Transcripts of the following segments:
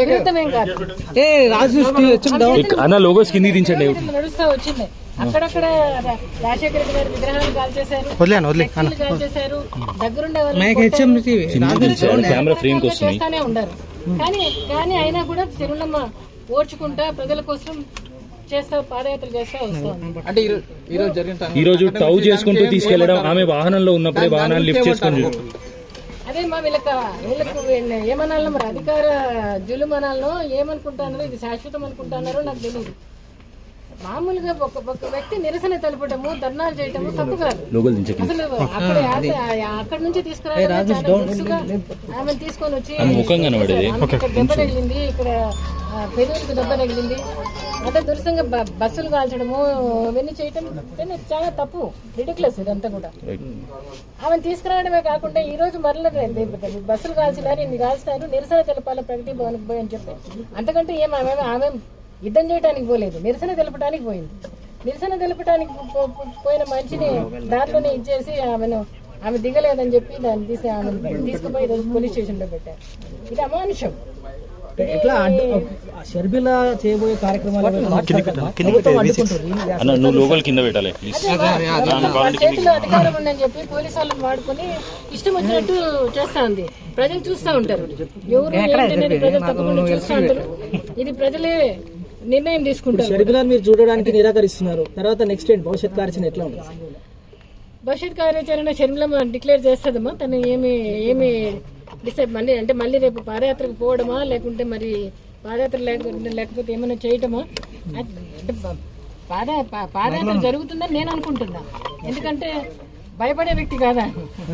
విరుద్ధమేం కాదు ఏ రాజు వచ్చి డౌన్ ఇక్- అన్న లోగోస్ కింది దించండి ఇట్లా నడుస్తా వచ్చింది అక్కడక్కడ రా- రాజశేఖర రెడ్డి గారి విగ్రహాలు కాల్చేశారు వదిలేను వదిలే ఫ్లెక్సీలు కాల్చేశారు దగ్గరుండే వాళ్ళని మైక్ కొట్టారు. హెచ్ఎం రాజు కెమెరా ఫ్రేమ్ కి వస్తుంది చేస్తానే ఉన్నారు కానీ కానీ అయినా కూడా తిరుమలమ్మ ఓడ్చుకుంటా ప్రజల కోసం చేస్తా పాదయాత్ర చేస్తా వస్తాం అంటే ఈ రోజు- ఈ రోజు జరిగిన టైం- ఈ రోజు టౌ చేసుకుంటూ తీసుకెళ్లడం ఆమె వాహనంలో ఉన్నప్పుడే వాహనాన్ని లిఫ్ట్ చేసుకొని చూ- అదే మా వీళ్ళకి వీళ్ళకు వీళ్ళ ఏమనాలో మరి అధికార జులుమనాలను ఏమనుకుంటున్నారో ఇది శాశ్వతం అనుకుంటున్నారో నాకు తెలియదు మామూలుగా ఒక ఒక వ్యక్తి నిరసన తెలపడము ధర్నాలు చేయటము తప్పు కాదు లోగోలు దించండి అసలు అక్కడ అక్కడ నుంచి తీసుకురావడం చాలా దురుసుగా ఆమెను తీసుకొని వచ్చి ఆమె ముఖం కనబడేది. ఆమెకి ఇక్కడ దెబ్బ తగిలింది ఇక్కడ ఆ, పెదవులకు దెబ్బ తగిలింది అదే దురుసంగా బ- బస్సులు కాల్చడము ఇవన్నీ చేయటం ఇవన్నీ చాలా తప్పు రిడిక్లెస్ ఇదంతా కూడా ఆమెను తీసుకురావడమే కాకుండా ఈ రోజు మరల బస్సులు కాల్చినారు ఇన్ని కాల్చినారు నిరసన తెలపాలి ప్రగతి భవన్కి పోయి అని చెప్పి అంతకంటే ఏం ఆమె ఆమె యుద్ధం చేయడానికి పోలేదు నిరసన తెలపడానికి పోయింది నిరసన తెలపడానికి పో- పో- పోయిన మనిషిని దాంట్లోనే ఇచ్చేసి ఆమెను ఆమె దిగలేదని చెప్పి దాన్ని తీసి ఆమె తీసుకుపోయి ఈరోజు పోలీస్ స్టేషన్ లో పెట్టారు ఇది అమానుషం ఎట్లా షర్మిల చేయబోయే కార్యక్రమాలు ప్రభుత్వం అడ్డుకుంటుంది అన్న నువ్వు లోగోలు కింద పెట్టాలి ప్లీజ్ వాళ్ళ చేతిలో అధికారం ఉందని చెప్పి పోలీసు వాళ్ళని వాడుకొని ఇష్టం వచ్చినట్టు చేస్తా ఉంది ప్రజలు చూస్తా ఉంటారు ఎవరు ఏంటనేది ప్రజలు తప్పకుండా చూస్తా ఉంటారు ఇది ప్రజలే నిర్ణయం తీసుకుంటారు షర్మిలను మీరు చూడడానికి నిరాకరిస్తున్నారు తర్వాత నెక్స్ట్ ఏంటి భవిష్యత్ కార్యాచరణ ఎట్లా ఉంది భవిష్యత్ కార్యాచరణ షర్మిలమ్మ డిక్లేర్ చేస్తుందమ్మా తను ఏమి ఏమి డిసైడ్ మళ్ళీ అంటే మళ్ళీ రేపు పాదయాత్రకు పోవడమా లేకుంటే మరి పాదయాత్ర లేకుంటే లేకపోతే ఏమైనా చేయటమా అది- అంటే ప- పాద పా- పాదయాత్ర జరుగుతుందని నేను అనుకుంటున్నా ఎందుకంటే భయపడే వ్యక్తి కాదా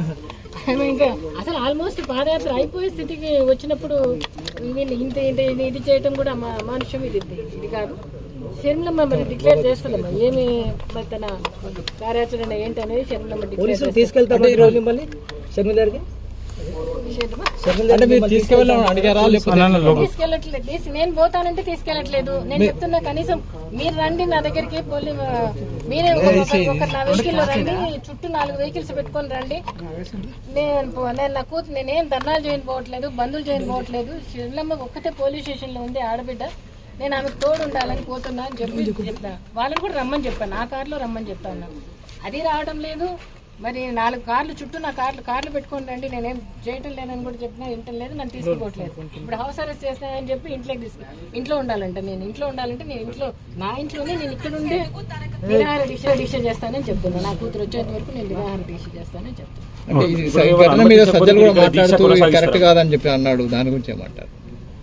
ఆమె ఇంకా అసలు ఆల్మోస్ట్ పాదయాత్ర అయిపోయే స్థితికి వచ్చినప్పుడు వీళ్ళు ఇంత ఇంత ఇది ఇది చేయటం కూడా మా అమానుష్యం ఇది ఇది కాదు షర్మిలమ్మ మరి డిక్లేర్ చేస్తుందమ్మా ఏమి మరి తన కార్యాచరణ ఏంటి అనేది షర్మిలమ్మ డిక్లేర్ పోలీసులు తీసుకెళ్తారు ఈ రోజు మిమ్మల్ని షర్మిల గారికి చేస్తుందమ్మా షర్మిల అంటే మీరు తీసుకెళ్ళాలని అడిగారా తీసుకెళ్ళట్లేదు తీసి- నేను పోతానంటే తీసుకెళ్ళట్లేదు నేను చెప్తున్నా కనీసం మీరు రండి నా దగ్గరికి పోలీ మీరే ఒక- ఒక- ఒక నా వెహికల్ లో రండి చుట్టూ నాలుగు వెహికల్స్ పెట్టుకొని రండి నేను పో- నేను నా కూతురు నేనేం ధర్నాలు చేయని పోవట్లేదు బంధువులు చేయని పోవట్లేదు శివలమ్మ ఒక్కతే పోలీస్ స్టేషన్ లో ఉంది ఆడబిడ్డ నేను ఆమెకు తోడు ఉండాలని పోతున్నా అని చెప్పి చెప్పా వాళ్ళని కూడా రమ్మని చెప్పాను నా కార్లో రమ్మని చెప్పాను అది రావడం లేదు మరి నాలుగు కార్లు చుట్టూ నా కార్లు కార్లు పెట్టుకొని రండి నేనేం చేయటం లేదని కూడా చెప్పినా వింటం లేదు నన్ను తీసుకోవట్లేదు ఇప్పుడు హౌస్ అరెస్ట్ చేస్తానని చెప్పి ఇంట్లోకి తీసుకు ఇంట్లో ఉండాలంట నేను ఇంట్లో ఉండాలంటే నేను ఇంట్లో నా ఇంట్లోనే నేను ఇక్కడ ఉండే నిరాహార దీక్ష దీక్ష చేస్తానని చెప్తున్నా నా కూతురు వచ్చేంత వరకు నేను నిరాహార దీక్ష చేస్తానని చెప్తున్నా అంటే ఇది ఈ ఘటన మీద సజ్జలు కూడా మాట్లాడుతూ ఇది కరెక్ట్ కాదని చెప్పి అన్నాడు దాని గురించి ఏమంటారు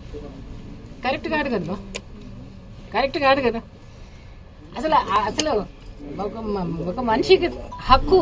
కరెక్ట్ కాదు కదా బా. కరెక్ట్ కాదు కదా అసలు ఆ- అసలు ఒక మ- ఒక మనిషికి హక్కు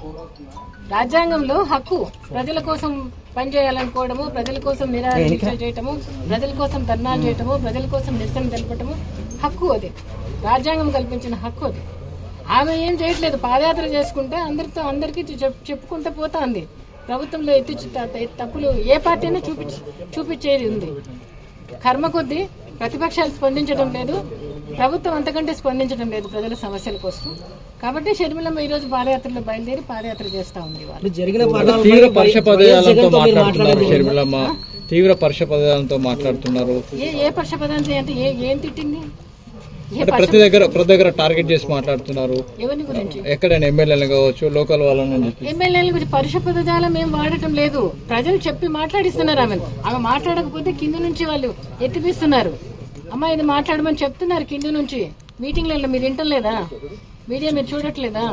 రాజ్యాంగంలో హక్కు ప్రజల కోసం పనిచేయాలనుకోవడము ప్రజల కోసం నిరాహార దీక్ష చేయటము ప్రజల కోసం ధర్నాలు చేయటము ప్రజల కోసం నిరసన తెలపటము హక్కు అది రాజ్యాంగం కల్పించిన హక్కు అది ఆమె ఏం చేయట్లేదు పాదయాత్ర చేసుకుంటే అందరితో అందరికీ చెప్- చెప్పుకుంటూ పోతా ప్రభుత్వంలో ఎత్తి చు- తప్పులు ఏ పార్టీ అయినా చూపించి చూపించేది ఉంది కర్మ కొద్దీ ప్రతిపక్షాలు స్పందించడం లేదు ప్రభుత్వం అంతకంటే స్పందించడం లేదు ప్రజల సమస్యల కోసం కాబట్టి షర్మిలమ్మ ఈ రోజు పాదయాత్రలో బయలుదేరి పాదయాత్ర చేస్తా ఉంది వాళ్ళు ఇప్పుడు జరిగిన తీవ్ర పరుష పదజాలంతో జగన్తో మీరు మాట్లాడుతున్నారు మాట్లాడారు షర్మిలమ్మ తీవ్ర పరుష పదజాలంతో మాట్లాడుతున్నారు ఏ ఏ పక్షపదాంతి అంటే ఏ ఏం తిట్టింది ఏ అంటే పక్ష ప్రతి దగ్గర ప్రతి దగ్గర టార్గెట్ చేసి మాట్లాడుతున్నారు ఎవరిని గురించి ఎక్కడైనా ఎమ్మెల్యేలు కావచ్చు లోకల్ వాళ్ళని అని చెప్పి ఎమ్మెల్యేల గురించి పరుష పదజాలం ఏం వాడటం లేదు ప్రజలు చెప్పి మాట్లాడిస్తున్నారు ఆమె ఆమె మాట్లాడకపోతే కింద నుంచి వాళ్ళు ఎత్తిపిస్తున్నారు అమ్మా ఇది మాట్లాడమని చెప్తున్నారు కింద నుంచి మీటింగ్లలో మీరు వింటలేదా మీడియా మీరు చూడట్లేదా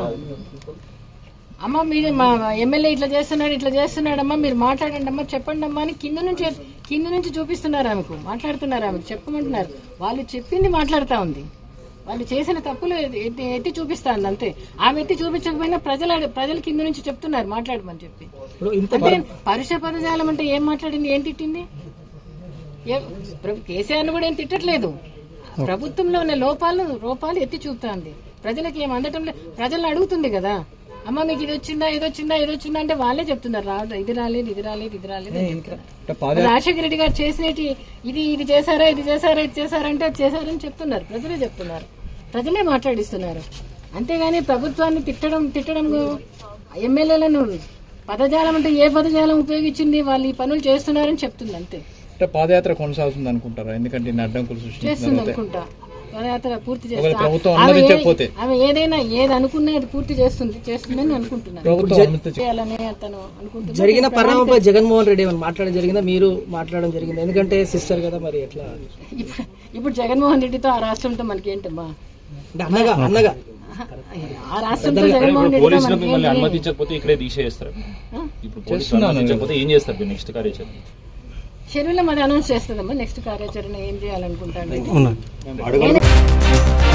అమ్మ మీరు మా ఎమ్మెల్యే ఇట్లా చేస్తున్నాడు ఇట్లా చేస్తున్నాడమ్మా మీరు మాట్లాడండి అమ్మా చెప్పండి అమ్మా అని కింద నుంచి కింద నుంచి చూపిస్తున్నారు ఆమెకు మాట్లాడుతున్నారు ఆమెకు చెప్పమంటున్నారు వాళ్ళు చెప్పింది మాట్లాడుతా ఉంది వాళ్ళు చేసిన తప్పులు ఎత్తి ఎత్తి చూపిస్తాంది అంతే ఆమె ఎత్తి చూపించకపోయినా ప్రజల ప్రజల కింద నుంచి చెప్తున్నారు మాట్లాడమని చెప్పి ఇప్పుడు ఇంత అంటే పరుష పదజాలం అంటే ఏం మాట్లాడింది ఏం తిట్టింది ఏ- ప్ర- కేసీఆర్ను కూడా ఏం తిట్టట్లేదు ప్రభుత్వంలో ఉన్న లోపాలు లోపాలు ఎత్తి చూపుతాంది ప్రజలకు ఏం అందటం లేదు ప్రజలను అడుగుతుంది కదా అమ్మ మీకు ఇది వచ్చిందా ఇది వచ్చిందా ఇది వచ్చిందా అంటే వాళ్ళే చెప్తున్నారు రావడం ఇది రాలేదు ఇది రాలేదు ఇది రాలేదు అని చెప్తున్నారు. అంటే పాద రాజశేఖర రెడ్డి గారు చేసినటి ఇది ఇది చేశారా ఇది చేశారా ఇది చేశారంటే అది చేశారని చెప్తున్నారు ప్రజలే చెప్తున్నారు ప్రజలే మాట్లాడిస్తున్నారు అంతేగాని ప్రభుత్వాన్ని తిట్టడం తిట్టడం ఎమ్మెల్యేలను పదజాలం అంటే ఏ పదజాలం ఉపయోగించింది వాళ్ళు ఈ పనులు చేస్తున్నారని చెప్తుంది అంతే అంటే పాదయాత్ర కొనసాగుతుంది అనుకుంటారా ఎందుకంటే ఇన్ని అడ్డంకులు చేస్తుంది సృష్టించిన అనుకుంటా పదయాత్ర పూర్తి ఒకవేళ చేస్తా ప్రభుత్వం ఆమె ఏ- అనుమతించకపోతే? ఆమె ఏదైనా ఏది అనుకున్నా అది పూర్తి చేస్తుంది చేస్తుందని అనుకుంటున్నాను ప్రభుత్వం అనుమతి చేయాలని తను అనుకుంటున్నా జరిగిన పరిణామంపై జగన్మోహన్ రెడ్డి ఏమైనా మాట్లాడడం జరిగిందా మీరు మాట్లాడడం జరిగింది ఎందుకంటే సిస్టర్ కదా మరి ఎట్లా ఇప్పుడు ఇప్పుడు జగన్మోహన్ రెడ్డితో ఆ రాష్ట్రంతో మనకేంటమ్మా అంటే అన్నగా అన్నగా ఆ రాష్ట్రంతో జగన్మోహన్ రెడ్డితో పోలీసులు మనకి మిమ్మల్ని అనుమతించకపోతే ఇక్కడే తీసేస్తారు ఇప్పుడు పోలీసులు అనుమతించకపోతే ఏం చేస్తారు మీరు నెక్స్ట్ కార్యాచరణ షెడ్యూల్ మరి అనౌన్స్ చేస్తుందమ్మా నెక్స్ట్ కార్యాచరణ ఏం చేయాలనుకుంటాను